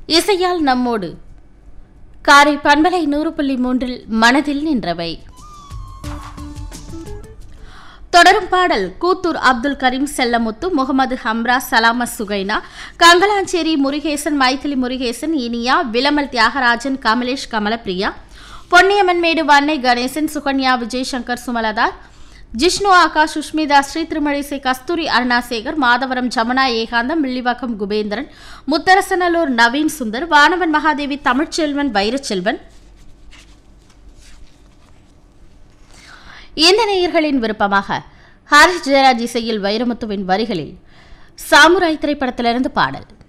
இசையால் நம்மோடு காரை பண்பலை நூறு புள்ளி மூன்றில் மனதில் நின்றவை தொடரும் பாடல் கூத்தூர் அப்துல் கரீம் செல்லமுத்து முகமது ஹம்ரா சலாம சுகைனா கங்கலாஞ்சேரி முருகேசன் மைத்திலி முருகேசன் இனியா விலமல் தியாகராஜன் கமலேஷ் கமலப்பிரியா பொன்னியம்மன்மேடு வன்னை கணேசன் சுகன்யா விஜய் சங்கர் சுமலதா ஜிஷ்ணு ஆகாஷ் சுஷ்மிதா ஸ்ரீ திருமழிசை கஸ்தூரி அருணாசேகர் மாதவரம் ஜமுனா ஏகாந்தம் வில்லிவாக்கம் குபேந்திரன் முத்தரசனலூர் நவீன் சுந்தர் வானவன் மகாதேவி தமிழ்ச்செல்வன் வைரச்செல்வன் இந்த நேயர்களின் விருப்பமாக ஹாரிஸ் ஜெயராஜ் இசையில் வைரமுத்துவின் வரிகளில் சாமுராய் திரைப்படத்திலிருந்து பாடல்